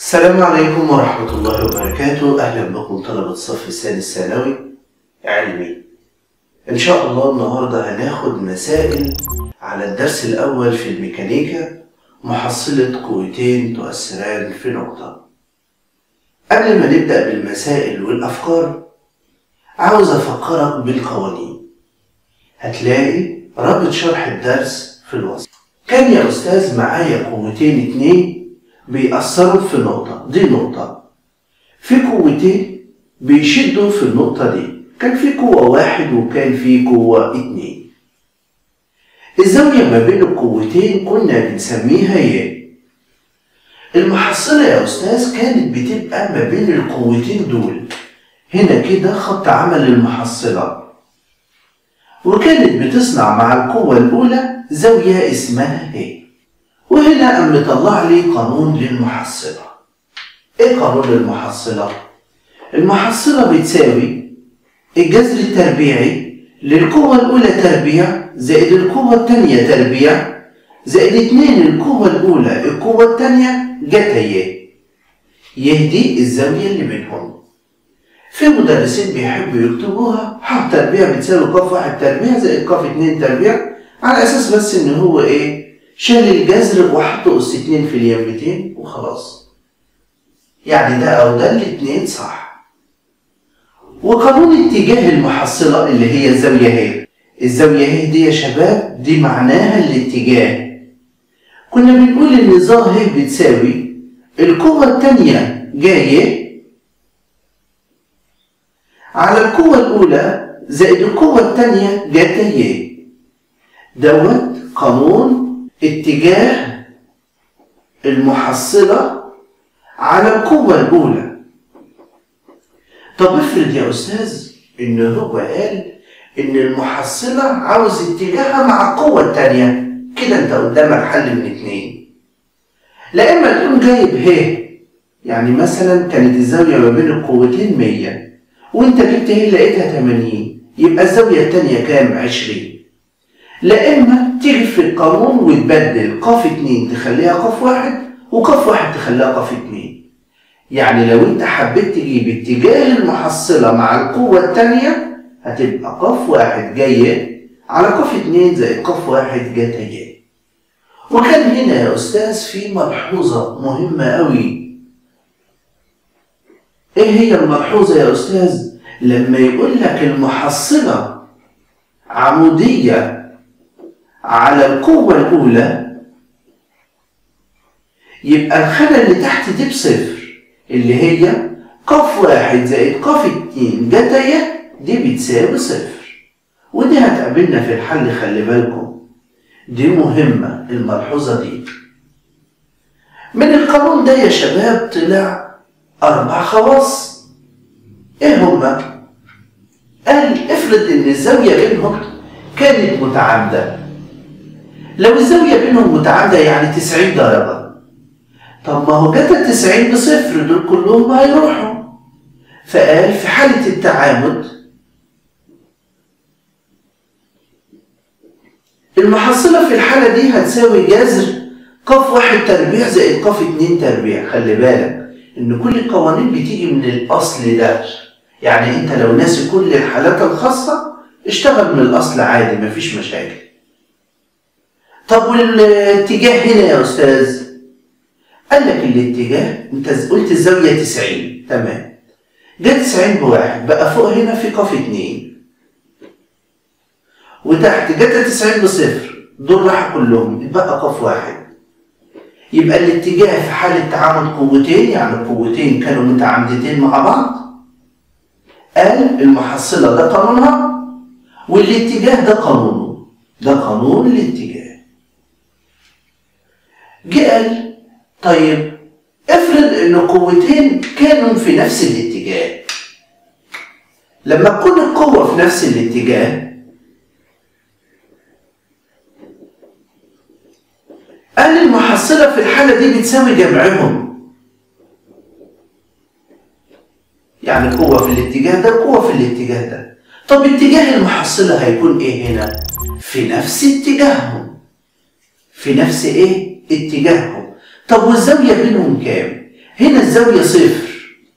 السلام عليكم ورحمة الله وبركاته أهلا بكم طلبة الصف السادس ثانوي علمي إن شاء الله النهاردة هناخد مسائل على الدرس الأول في الميكانيكا محصلة قوتين تؤثران في نقطة قبل ما نبدأ بالمسائل والأفكار عاوز أفكرك بالقوانين هتلاقي رابط شرح الدرس في الوصف كان يا أستاذ معايا قوتين اتنين بيأثروا في نقطة دي نقطة في قوتين بيشدوا في النقطة دي كان في قوة واحد وكان في قوة اتنين الزاوية ما بين القوتين كنا بنسميها ي المحصلة يا أستاذ كانت بتبقى ما بين القوتين دول هنا كده خط عمل المحصلة وكانت بتصنع مع القوة الأولى زاوية اسمها ه وهنا قام مطلع لي قانون للمحصلة ايه قانون المحصلة؟ المحصلة بتساوي الجذر التربيعي للقوة الأولى تربيع زائد القوة الثانية تربيع زائد اتنين القوة الأولى القوة الثانية جتا ي يهدي الزاوية اللي بينهم في مدرسين بيحبوا يكتبوها ح تربيع بتساوي ق واحد تربيع زائد ق اتنين تربيع على أساس بس إن هو إيه شال الجذر وحط أس اتنين في اليمتين وخلاص يعني ده أو ده الاتنين صح وقانون اتجاه المحصلة اللي هي الزاوية ه الزاوية ه دي يا شباب دي معناها الاتجاه كنا بنقول إن ظا ه بتساوي القوة التانية جاية على القوة الأولى زائد القوة التانية جاتا ي دوت قانون اتجاه المحصلة على القوة الأولى طب افرض يا أستاذ إن هو قال إن المحصلة عاوز اتجاهها مع القوة التانية كده أنت قدامك حل من اتنين لا إما تقوم جايب ه يعني مثلا كانت الزاوية ما بين القوتين 100 وأنت جبت ه لقيتها 80 يبقى الزاوية التانية كام؟ 20 لا إما تيجي في القانون وتبدل ق اتنين تخليها ق واحد وق واحد تخليها ق اتنين يعني لو انت حبيت تجيب اتجاه المحصلة مع القوة التانية هتبقى ق واحد جاية على ق اتنين زائد ق واحد جاتا ي وكان هنا يا أستاذ في ملحوظة مهمة أوي إيه هي الملحوظة يا أستاذ؟ لما يقول لك المحصلة عمودية على القوة الأولى يبقى الخانة اللي تحت دي بصفر اللي هي ق واحد زائد ق اتنين جتا ي دي بتساوي صفر ودي هتقابلنا في الحل خلي بالكم دي مهمة الملحوظة دي من القانون ده يا شباب طلع أربع خواص إيه هما؟ قال افرض إن الزاوية بينهم كانت متعامدة لو الزاوية بينهم متعامدة يعني 90 درجة طب ما هو جت التسعين بصفر دول كلهم هيروحوا فقال في حالة التعامد المحصلة في الحالة دي هتساوي جذر ق واحد تربيع زائد ق اتنين تربيع خلي بالك إن كل القوانين بتيجي من الأصل ده يعني أنت لو ناسي كل الحالات الخاصة اشتغل من الأصل عادي مفيش مشاكل طب والاتجاه هنا يا أستاذ قال لك الاتجاه انت قلت الزاوية 90 تمام ده 90 بواحد بقى فوق هنا في ق 2 وتحت جت 90 بصفر دول راحوا كلهم يبقى ق واحد يبقى الاتجاه في حالة تعامد قوتين يعني القوتين كانوا متعامدتين مع بعض قال المحصلة ده قانونها والاتجاه ده قانونه ده قانون الاتجاه جه قال طيب افرض ان قوتين كانوا في نفس الاتجاه لما تكون القوة في نفس الاتجاه قال المحصلة في الحالة دي بتساوي جمعهم يعني قوة في الاتجاه ده قوة في الاتجاه ده طب اتجاه المحصلة هيكون ايه هنا؟ في نفس اتجاههم في نفس ايه؟ اتجاههم طب والزاوية بينهم كام؟ هنا الزاوية صفر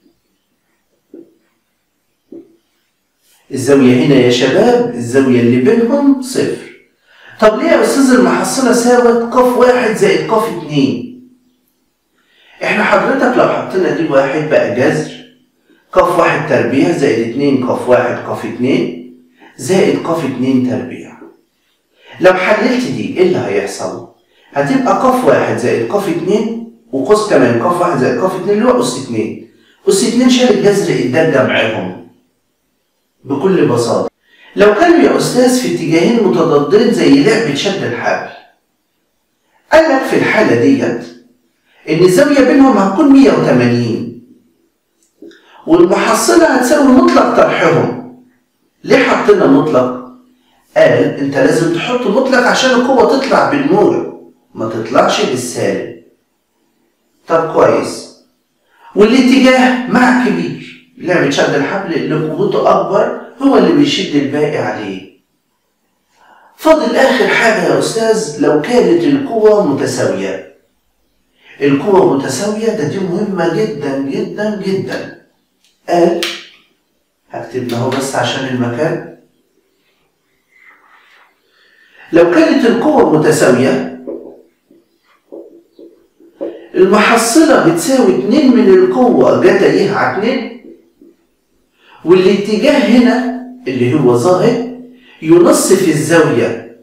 الزاوية هنا يا شباب الزاوية اللي بينهم صفر طب ليه يا أستاذ المحصلة ساوت قاف واحد زائد قاف اتنين احنا حضرتك لو حطينا دي واحد بقى جذر قاف واحد تربيع زائد اتنين قاف واحد قاف اتنين زائد قاف اتنين تربيع لو حللت دي ايه اللي هيحصل؟ هتبقى قاف واحد زائد قاف اتنين وقوس كمان قاف واحد زائد قاف اتنين اللي هو أس اتنين أس اتنين شال الجذر اداك جمعهم بكل بساطة لو كانوا يا أستاذ في اتجاهين متضادين زي لعبة شد الحبل قال لك في الحالة ديت إن الزاوية بينهم هتكون 180 والمحصلة هتساوي مطلق طرحهم ليه حطينا مطلق؟ قال أنت لازم تحط مطلق عشان القوة تطلع بالموجب ما تطلعش بالسالب طب كويس والاتجاه مع كبير لعبة شد الحبل اللي قوته أكبر هو اللي بيشد الباقي عليه فاضل آخر حاجة يا أستاذ لو كانت القوة متساوية القوة متساوية ده دي مهمة جدا جدا جدا قال هكتبنا اهو بس عشان المكان لو كانت القوة متساوية المحصلة بتساوي اتنين من القوة جتا على اتنين والاتجاه هنا اللي هو ظاهر ينصف الزاوية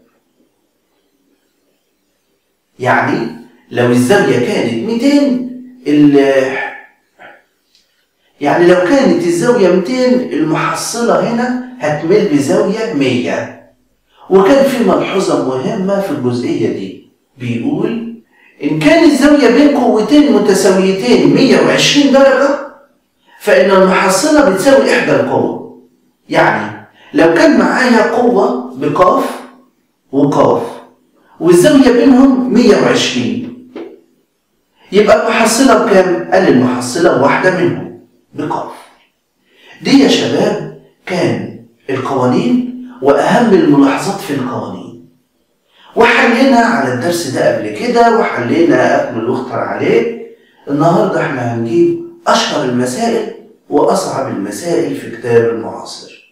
يعني لو الزاوية كانت 200 ال يعني لو كانت الزاوية 200 المحصلة هنا هتمل بزاوية 100 وكان في ملحوظة مهمة في الجزئية دي بيقول إن كان الزاوية بين قوتين متساويتين 120 درجة فإن المحصلة بتساوي إحدى القوى يعني لو كان معايا قوة بقاف وقاف والزاوية بينهم 120 يبقى المحصلة بكام؟ قال المحصلة واحدة منهم بقاف دي يا شباب كان القوانين وأهم الملاحظات في القوانين وحلينا على الدرس ده قبل كده وحلينا أكمل واختر عليه النهاردة احنا هنجيب أشهر المسائل وأصعب المسائل في كتاب المعاصر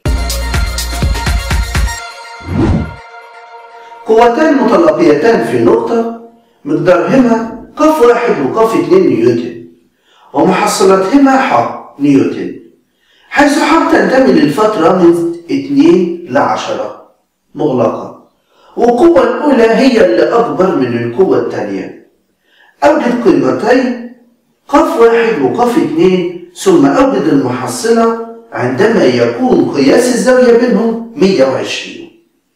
قوتان متلاقيتان في نقطة مقدارهما قاف واحد وقاف اتنين نيوتن ومحصلتهما ح نيوتن حيث ح تنتمي للفترة من اتنين لعشرة مغلقة والقوة الأولى هي اللي أكبر من القوة الثانية أوجد قيمتين قاف واحد وقاف اتنين ثم أوجد المحصلة عندما يكون قياس الزاوية بينهم 120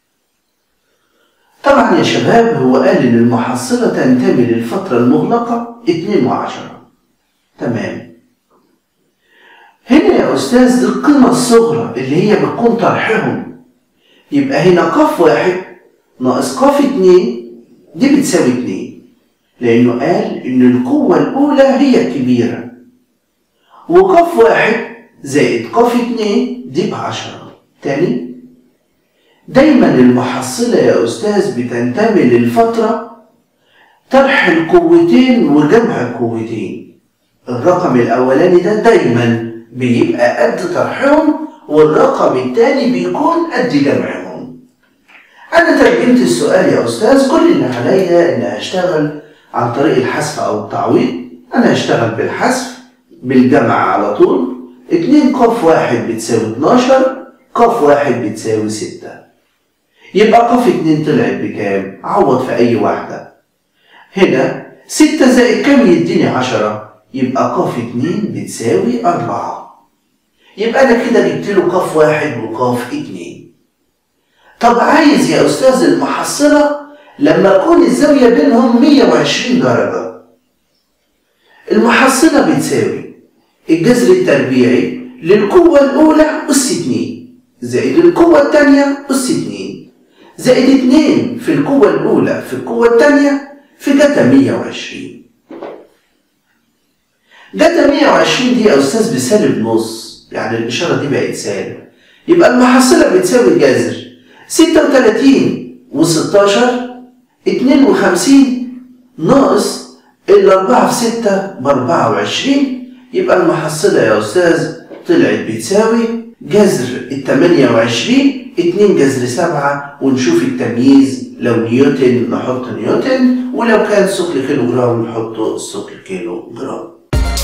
طبعا يا شباب هو قال إن المحصلة تنتمي للفترة المغلقة 2 وعشرة تمام هنا يا أستاذ دي القيمة الصغرى اللي هي بتكون طرحهم يبقى هنا قاف واحد ناقص قاف اتنين دي بتساوي اتنين لأنه قال إن القوة الأولى هي الكبيرة وقاف واحد زائد قاف اتنين دي بعشرة تاني دايما المحصلة يا أستاذ بتنتمي للفترة طرح القوتين وجمع القوتين الرقم الأولاني ده دايما بيبقى قد طرحهم والرقم التاني بيكون قد جمعهم أنا ترجمت السؤال يا أستاذ كل اللي عليا إن أشتغل عن طريق الحذف أو التعويض أنا هشتغل بالحذف بالجمع على طول اتنين قاف واحد بتساوي 12 قاف واحد بتساوي ستة يبقى قاف اتنين طلعت بكام؟ عوض في أي واحدة هنا ستة زائد كام يديني عشرة يبقى قاف اتنين بتساوي أربعة يبقى أنا كده جبت له قاف واحد وقاف اتنين طب عايز يا أستاذ المحصلة لما تكون الزاوية بينهم 120 درجة المحصلة بتساوي الجذر التربيعي للقوة الأولى أس 2 زائد القوة الثانية أس 2 زائد 2 في القوة الأولى في القوة الثانية في جتا 120 جتا 120 دي يا أستاذ بسالب نص يعني الإشارة دي بقت سالب يبقى المحصلة بتساوي جذر 36 و16 52 ناقص الأربعة في ستة بأربعة وعشرين يبقى المحصلة يا أستاذ طلعت بتساوي جذر التمانية وعشرين اتنين جذر سبعة ونشوف التمييز لو نيوتن نحط نيوتن ولو كان ثقل كيلو جرام نحط ثقل كيلو جرام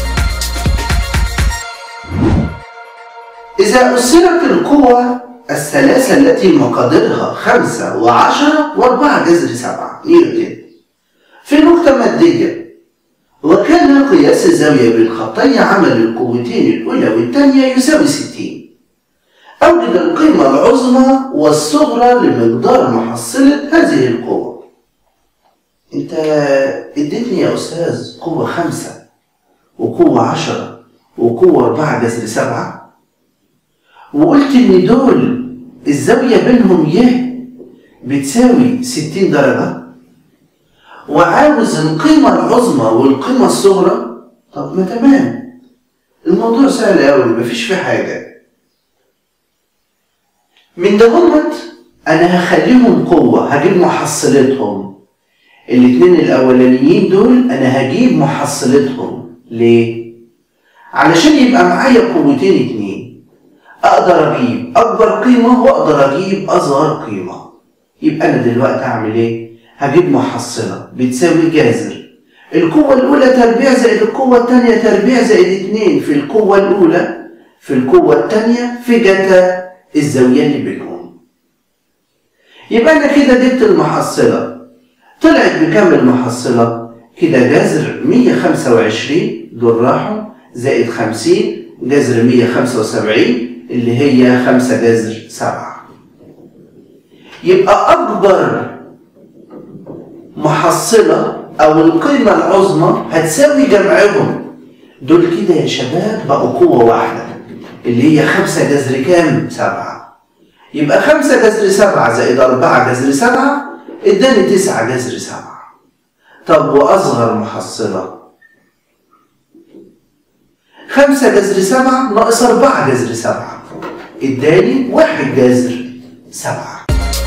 إذا أسرت القوة الثلاثة التي مقاديرها خمسة وعشرة وأربعة جذر سبعة نيوتن في نقطة مادية وكان قياس الزاوية بين خطي عمل القوتين الأولى والثانية يساوي 60 أوجد القيمة العظمى والصغرى لمقدار محصلة هذه القوة أنت اديتني يا أستاذ قوة خمسة وقوة عشرة وقوة أربعة جذر سبعة وقلت إن دول الزاوية بينهم ي بتساوي 60 درجة وعاوز القيمة العظمى والقيمة الصغرى طب ما تمام الموضوع سهل أوي مفيش فيه حاجة من دهمت أنا هخليهم قوة هجيب محصلتهم الاتنين الأولانيين دول أنا هجيب محصلتهم ليه؟ علشان يبقى معايا قوتين اتنين أقدر أجيب أكبر قيمة وأقدر أجيب أصغر قيمة يبقى أنا دلوقتي أعمل إيه؟ هجيب محصلة بتساوي جذر القوة الأولى تربيع زائد القوة الثانية تربيع زائد اتنين في القوة الأولى في القوة الثانية في جتا الزاوية اللي بينهم يبقى أنا كده جبت المحصلة طلعت بكام المحصلة؟ كده جذر 125 دول راحوا زائد 50 جذر 175 اللي هي 5 جذر 7 يبقى أكبر محصلة أو القيمة العظمى هتساوي جمعهم دول كده يا شباب بقوا قوة واحدة اللي هي خمسة جذر كام؟ سبعة يبقى خمسة جذر سبعة زائد أربعة جذر سبعة اداني تسعة جذر سبعة طب وأصغر محصلة خمسة جذر سبعة ناقص أربعة جذر سبعة اداني واحد جذر سبعة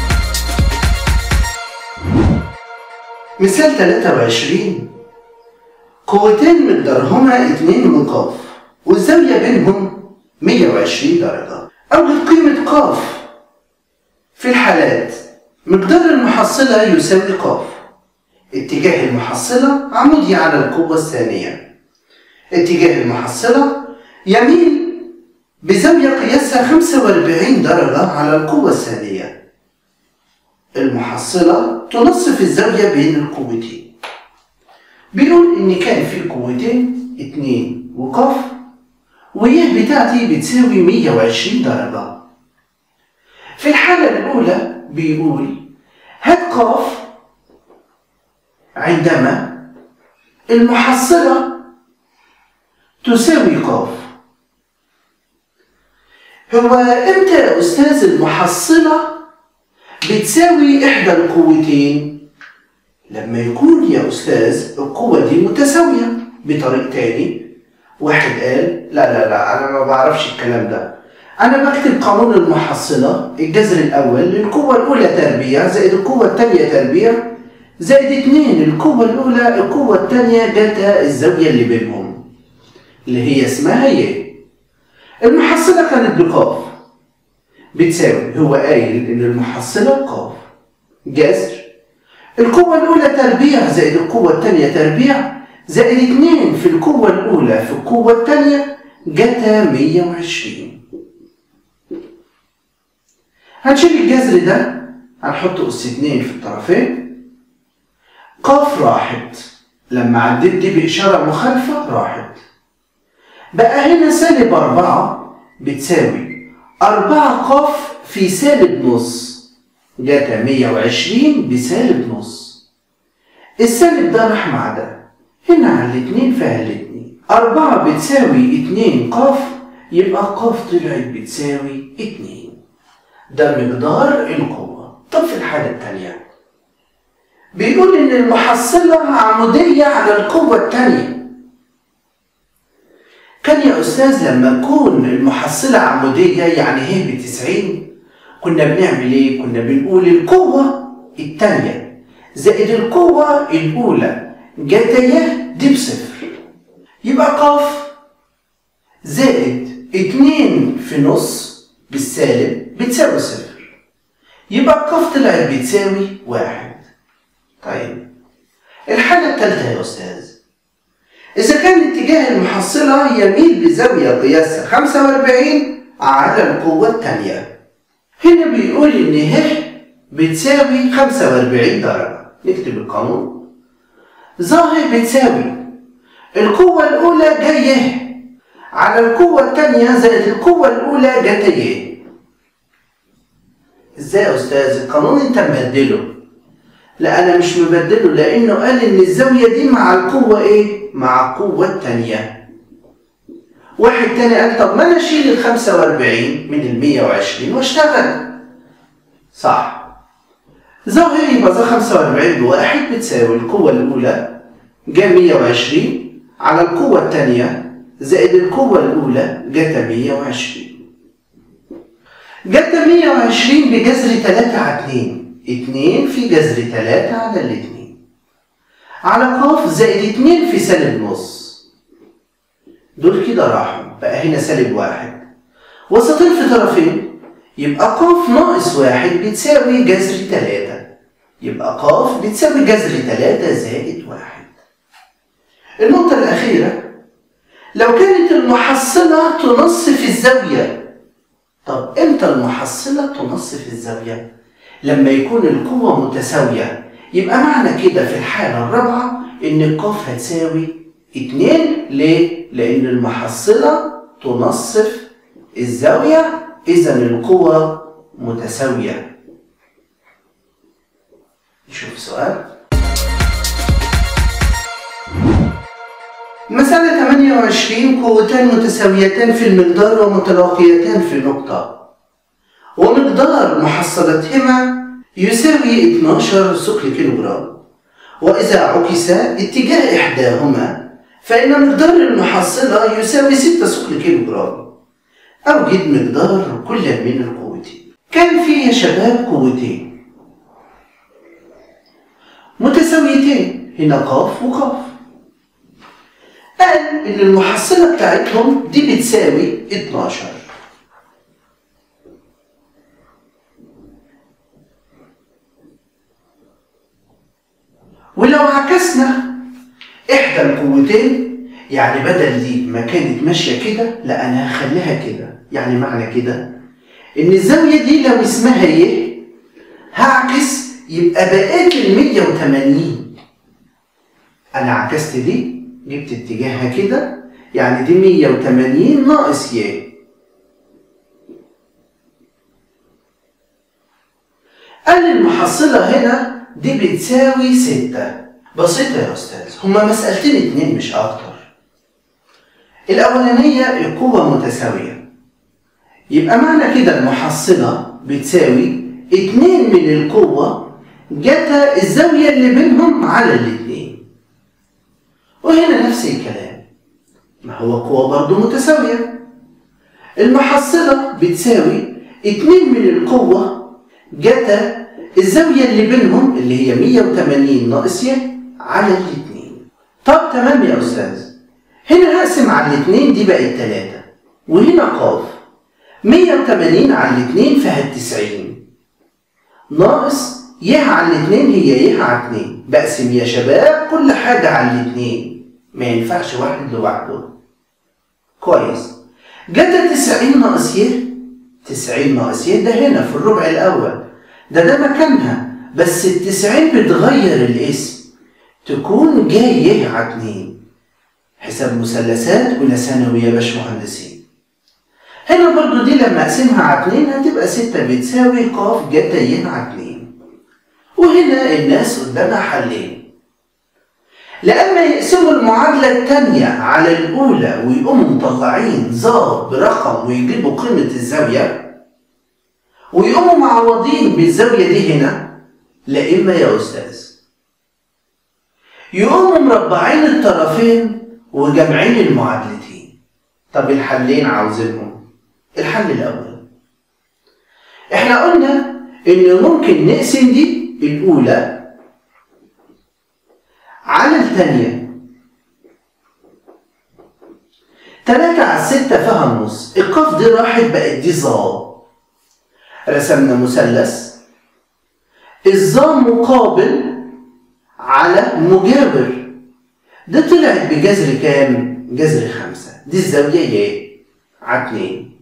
مثال 23 قوتين مقدارهما 2 من ق والزاوية بينهم 120 درجة أوجد قيمة ق في الحالات مقدار المحصلة يساوي ق اتجاه المحصلة عمودي على القوة الثانية اتجاه المحصلة يميل بزاوية قياسها 45 درجة على القوة الثانية المحصلة تنصف الزاوية بين القوتين بيقول إن كان في قوتين اتنين وقاف ويه بتاعتي بتساوي 120 درجة في الحالة الأولى بيقول هات قاف عندما المحصلة تساوي قاف هو امتى يا أستاذ المحصلة بتساوي إحدى القوتين لما يكون يا أستاذ القوة دي متساوية بطريق تاني واحد قال لا لا لا أنا ما بعرفش الكلام ده أنا بكتب قانون المحصلة الجذر الأول للقوة الأولى تربيع زائد القوة الثانية تربيع زائد اتنين القوة الأولى القوة الثانية جتا الزاوية اللي بينهم اللي هي اسمها ي المحصلة كانت بقاف بتساوي هو قايل إن المحصلة قاف جذر القوة الأولى تربيع زائد القوة الثانية تربيع زائد اتنين في القوة الأولى في القوة الثانية جتا 120 هنشيل الجذر ده هنحط أس اتنين في الطرفين قاف راحت لما عديت دي بإشارة مخالفة راحت بقى هنا سالب أربعة بتساوي أربعة قاف في سالب نص جاتا مية وعشرين بسالب نص السالب ده راح مع ده هنا على الاتنين فيها الاتنين أربعة بتساوي اتنين قاف يبقى قاف طلعت بتساوي اتنين ده مقدار القوة طب في الحالة التانية بيقول إن المحصلة عمودية على القوة التانية كان يا أستاذ لما تكون المحصلة عمودية يعني هي بتسعين كنا بنعمل إيه؟ كنا بنقول القوة التانية زائد القوة الأولى جتا ي دي بصفر يبقى قاف زائد اتنين في نص بالسالب بتساوي صفر يبقى قاف طلعت بتساوي واحد طيب الحالة التالتة يا أستاذ إذا كان اتجاه المحصلة يميل بزاوية قياسها 45 على القوة التانية هنا بيقول إن ه بتساوي 45 درجة نكتب القانون ظاهر بتساوي القوة الأولى جاية على القوة التانية زائد القوة الأولى جت ي ازاي يا أستاذ القانون أنت مبدله لا أنا مش مبدله لأنه قال إن الزاوية دي مع القوة إيه؟ مع القوة التانية واحد تاني قال طب ما أنا أشيل ال 45 من ال 120 وأشتغل صح ظاهر يبقى ظا 45 بواحد بتساوي القوة الأولى جا 120 على القوة الثانية زائد القوة الأولى جت 120 جت 120 بجذر 3 على 2 2 في جذر 3 على الاثنين على ق زائد 2 في سالب نص دول كده راحوا بقى هنا سالب واحد وسطين في طرفين يبقى ق ناقص واحد بتساوي جذر 3 يبقى ق بتساوي جذر 3 زائد واحد النقطة الأخيرة لو كانت المحصلة تنصف الزاوية طب امتى المحصلة تنصف الزاوية؟ لما يكون القوة متساوية يبقى معنى كده في الحالة الرابعة إن القاف هتساوي اتنين ليه؟ لأن المحصلة تنصف الزاوية إذا القوة متساوية نشوف سؤال مسألة 28 قوتان متساويتان في المقدار ومتلاقيتان في نقطة ومقدار محصلتهما يساوي 12 ثقل كيلوغرام وإذا عكس اتجاه إحداهما فإن مقدار المحصلة يساوي 6 ثقل كيلوغرام أوجد مقدار كل من القوتين كان في يا شباب قوتين متساويتين هنا قاف وقاف قال ان المحصله بتاعتهم دي بتساوي 12 ولو عكسنا احدى القوتين يعني بدل دي ما كانت ماشيه كده لا انا هخليها كده يعني معنى كده ان الزاويه دي لو اسمها ي هعكس يبقى بقيت ال 180 انا عكست دي جبت اتجاهها كده يعني دي 180 ناقص ي قال المحصلة هنا دي بتساوي ستة بسيطة يا أستاذ هما مسألتين اتنين مش أكتر الأولانية القوة متساوية يبقى معنى كده المحصلة بتساوي اتنين من القوة جتا الزاوية اللي بينهم على الاتنين وهنا نفس الكلام ما هو قوة برضو متساوية المحصلة بتساوي اتنين من القوة جتا الزاوية اللي بينهم اللي هي 180 ناقص ي على الاتنين طب تمام يا أستاذ هنا هقسم على الاتنين دي بقت تلاتة وهنا قاف 180 على الاتنين فهت 90 ناقص ي على الاتنين هي ي على اتنين بقسم يا شباب كل حاجة على الاتنين ما ينفعش واحد لوحده كويس جت 90 ناقص ي 90 ناقص ي ده هنا في الربع الأول ده ده مكانها بس التسعين بتغير الاسم تكون جاي على اتنين حساب مثلثات أولى ثانوي يا باشمهندسين هنا برضو دي لما أقسمها على اتنين هتبقى ستة بتساوي ق جتا ي على اتنين وهنا الناس قدامها حلين لأما يقسموا المعادلة التانية على الأولى ويقوموا مطلعين ظا برقم ويجيبوا قيمة الزاوية ويقوموا معوضين بالزاوية دي هنا لا إما يا أستاذ يقوموا مربعين الطرفين وجامعين المعادلتين طب الحلين عاوزينهم الحل الأول احنا قلنا إن ممكن نقسم دي الأولى على التانية تلاتة على الستة فيها النص القاف دي راحت بقت دي ظا رسمنا مثلث الظا مقابل على مجاور ده طلعت بجذر كام؟ جذر خمسة دي الزاوية ي على اتنين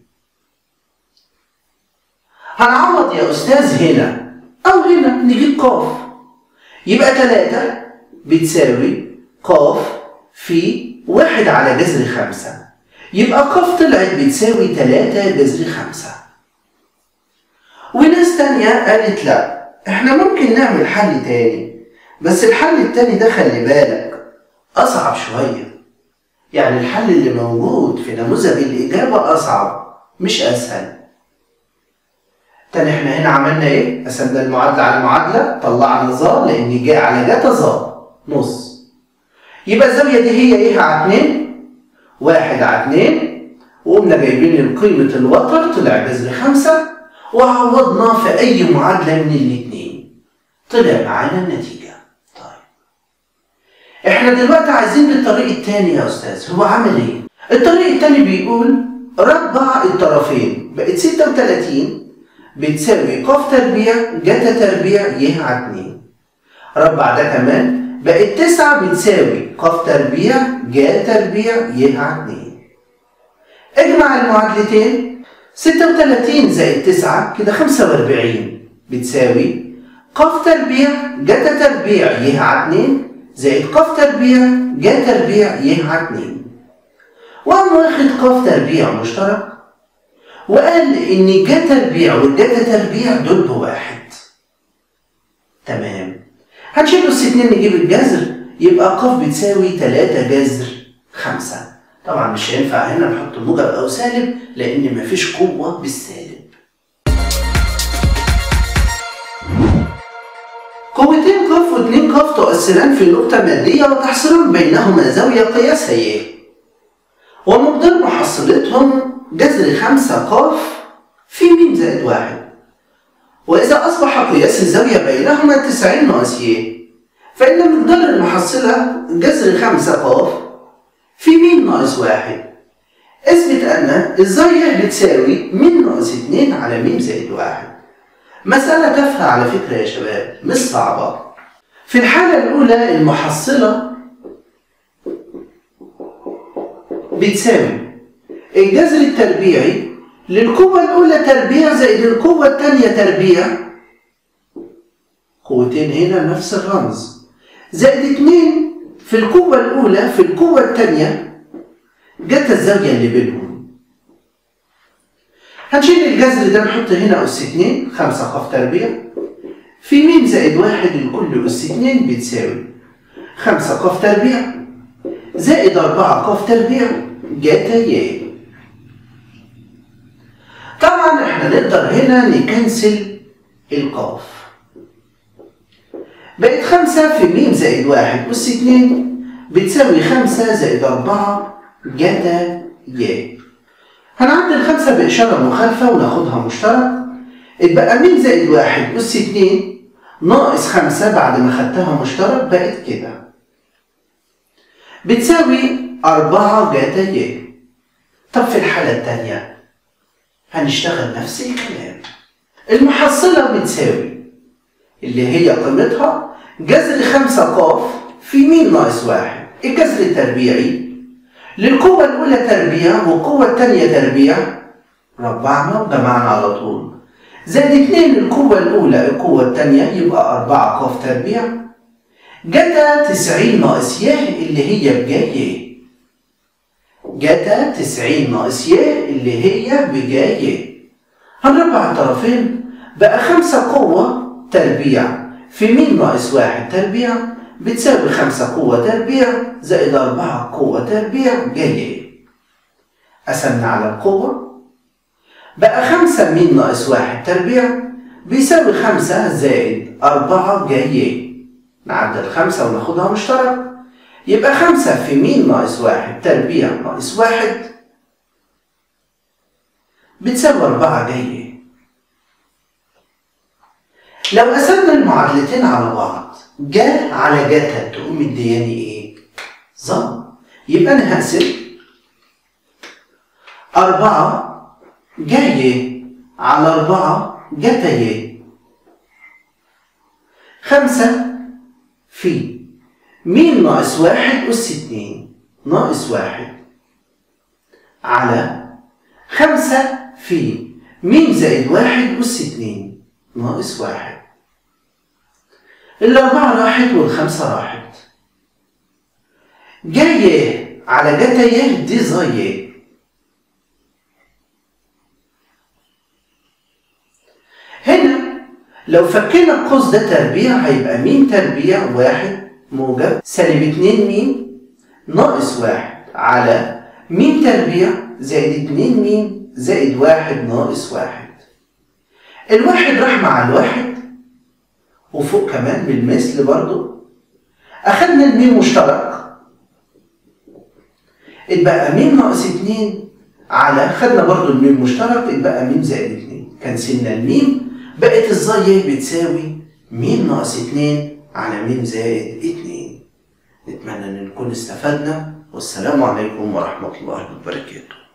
هنعوض يا أستاذ هنا أو هنا نجيب قاف يبقى تلاتة بتساوي قاف في واحد على جذر خمسة يبقى قاف طلعت بتساوي تلاتة جذر خمسة وناس تانية قالت لا احنا ممكن نعمل حل تاني بس الحل التاني ده خلي بالك أصعب شوية يعني الحل اللي موجود في نموذج الإجابة أصعب مش أسهل تاني احنا هنا عملنا ايه؟ قسمنا المعادلة على معادلة طلعنا ظا لأن جاء على جاتا ظا نص يبقى الزاوية دي هي ايه على اتنين؟ واحد على اتنين وقمنا جايبين قيمة الوتر طلع جذر خمسة وعوضنا في أي معادلة من الاتنين طلع معانا النتيجة طيب احنا دلوقتي عايزين الطريق التاني يا أستاذ هو عمل ايه؟ الطريق التاني بيقول ربع الطرفين بقت 36 بتساوي ق تربيع جتا تربيع ي على 2 ربع ده كمان بقت 9 بتساوي ق تربيع ج تربيع ي على 2 اجمع المعادلتين 36 زائد 9 كده 45 بتساوي ق تربيع جتا تربيع ي على 2 زائد ق تربيع ج تربيع ي على 2 وقام واخد ق تربيع مشترك وقال ان جا تربيع والجتا تربيع دول بواحد تمام هنشيل اس اتنين نجيب الجذر يبقى ق بتساوي 3 جذر 5 طبعا مش هينفع هنا نحط موجب او سالب لان مفيش قوه بالسالب قوتين ق واتنين ق تؤثران في نقطة مادية وتحصلان بينهما زاوية قياسها ي ومقدار محصلتهم جذر خمسة قاف في م زائد واحد وإذا أصبح قياس الزاوية بينهما تسعين ناقص ي فإن مقدار المحصلة جذر خمسة قاف في م ناقص واحد اثبت أن الزاوية بتساوي م ناقص اتنين على م زائد واحد مسألة تافهة على فكرة يا شباب مش صعبة في الحالة الأولى المحصلة بتساوي الجذر التربيعي للقوة الأولى تربيع زائد القوة الثانية تربيع قوتين هنا نفس الرمز زائد اتنين في القوة الأولى في القوة الثانية جت الزاوية اللي بينهم هنشيل الجذر ده نحط هنا أس اتنين خمسة قاف تربيع في م زائد واحد لكل أس اتنين بتساوي خمسة قاف تربيع زائد أربعة قاف تربيع جاتا ي طبعا احنا نقدر هنا نكنسل القاف بقت خمسة في م زائد واحد أس اتنين بتساوي خمسة زائد أربعة جتا ي هنعدل خمسة بإشارة مخالفة وناخدها مشترك اتبقى م زائد واحد أس اتنين ناقص خمسة بعد ما خدتها مشترك بقت كده بتساوي أربعة جتا ي طب في الحالة التانية هنشتغل نفس الكلام المحصلة بتساوي اللي هي قيمتها جذر خمسة قاف في م ناقص واحد الجذر التربيعي للقوة الأولى تربيع والقوة الثانية تربيع ربعنا وجمعنا على طول زائد اتنين للقوة الأولى القوة الثانية يبقى أربعة قاف تربيع جتا تسعين ناقص ي اللي هي بجاي جتا تسعين ناقص ي اللي هي بجاي هنربع الطرفين بقى خمسة قوة تربيع في م ناقص واحد تربيع بتساوي خمسة قوة تربيع زائد أربعة قوة تربيع جاية قسمنا على القوة بقى خمسة م ناقص واحد تربيع بيساوي خمسة زائد أربعة جاية نعدل خمسة وناخدها مشترك يبقى خمسة في م ناقص واحد تربيع ناقص واحد بتساوي أربعة جاية لو قسمنا المعادلتين على بعض جا على جتا تقوم مدياني ايه؟ ظن يبقى انا هقسم أربعة جاية على أربعة جتاية خمسة في مين ناقص واحد أس اتنين ناقص واحد على خمسة في مين زائد واحد أس اتنين ناقص واحد الأربعة راحت والخمسة راحت جاية على جتاية دي زاية هنا لو فكينا القوس ده تربيع هيبقى مين تربيع واحد موجب سالب اتنين مين ناقص واحد على مين تربيع زائد اتنين مين زائد واحد ناقص واحد الواحد راح مع الواحد وفوق كمان بالمثل برضو أخدنا الميم مشترك اتبقى ميم ناقص اتنين على خدنا برضو الميم مشترك اتبقى ميم زائد اتنين كنسلنا الميم بقت الزاوية بتساوي ميم ناقص اتنين على ميم زائد اتنين نتمنى ان نكون استفدنا والسلام عليكم ورحمة الله وبركاته